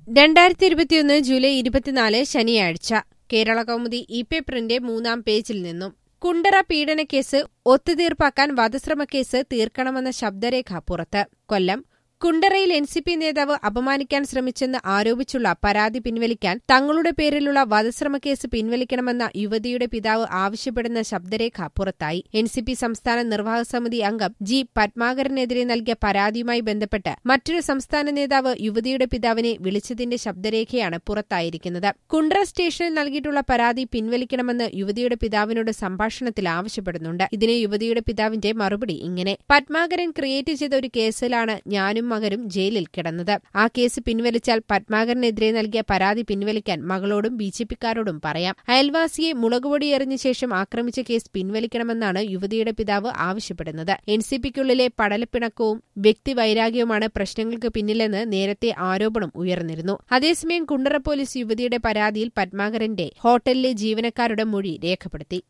രണ്ടായിരത്തി ഇരുപത്തിയൊന്ന് ജൂലൈ ഇരുപത്തിനാല് ശനിയാഴ്ച കേരള കൗമുദി ഇ പേപ്പറിന്റെ മൂന്നാം പേജിൽ നിന്നും കുണ്ടറ പീഡനക്കേസ് ഒത്തുതീർപ്പാക്കാൻ വധശ്രമക്കേസ് തീർക്കണമെന്ന ശബ്ദരേഖ പുറത്ത് കൊല്ലം കുണ്ടറയിൽ എൻ സി പി നേതാവ് അപമാനിക്കാൻ ശ്രമിച്ചെന്ന് ആരോപിച്ചുള്ള പരാതി പിൻവലിക്കാൻ തങ്ങളുടെ പേരിലുള്ള വധശ്രമക്കേസ് പിൻവലിക്കണമെന്ന യുവതിയുടെ പിതാവ് ആവശ്യപ്പെടുന്ന ശബ്ദരേഖ പുറത്തായി എൻ സി പി സംസ്ഥാന നിർവാഹക സമിതി അംഗം ജി പത്മാകരനെതിരെ നൽകിയ പരാതിയുമായി ബന്ധപ്പെട്ട് മറ്റൊരു സംസ്ഥാന നേതാവ് യുവതിയുടെ പിതാവിനെ വിളിച്ചതിന്റെ ശബ്ദരേഖയാണ് പുറത്തായിരിക്കുന്നത് കുണ്ട്ര സ്റ്റേഷനിൽ നൽകിയിട്ടുള്ള പരാതി പിൻവലിക്കണമെന്ന് യുവതിയുടെ പിതാവിനോട് സംഭാഷണത്തിൽ ആവശ്യപ്പെടുന്നുണ്ട് ഇതിന് യുവതിയുടെ പിതാവിന്റെ മറുപടി ഇങ്ങനെ പത്മാകരൻ ക്രിയേറ്റ് ചെയ്ത ഒരു കേസിലാണ് ഞാനും മകനും ജയിലിൽ കിടന്നത് ആ കേസ് പിൻവലിച്ചാൽ പത്മാകരനെതിരെ നൽകിയ പരാതി പിൻവലിക്കാൻ മകളോടും ബി ജെ പിക്കാരോടും പറയാം അയൽവാസിയെ മുളകുപൊടി എറിഞ്ഞ ശേഷം ആക്രമിച്ച കേസ് പിൻവലിക്കണമെന്നാണ് യുവതിയുടെ പിതാവ് ആവശ്യപ്പെടുന്നത് എൻ സി പിക്കുള്ളിലെ പടലപ്പിണക്കവും വ്യക്തിവൈരാഗ്യവുമാണ് പ്രശ്നങ്ങൾക്ക് പിന്നിലെന്ന് നേരത്തെ ആരോപണം ഉയർന്നിരുന്നു അതേസമയം കുണ്ടറ പോലീസ് യുവതിയുടെ പരാതിയിൽ പത്മാകരന്റെ ഹോട്ടലിലെ ജീവനക്കാരുടെ മൊഴി രേഖപ്പെടുത്തി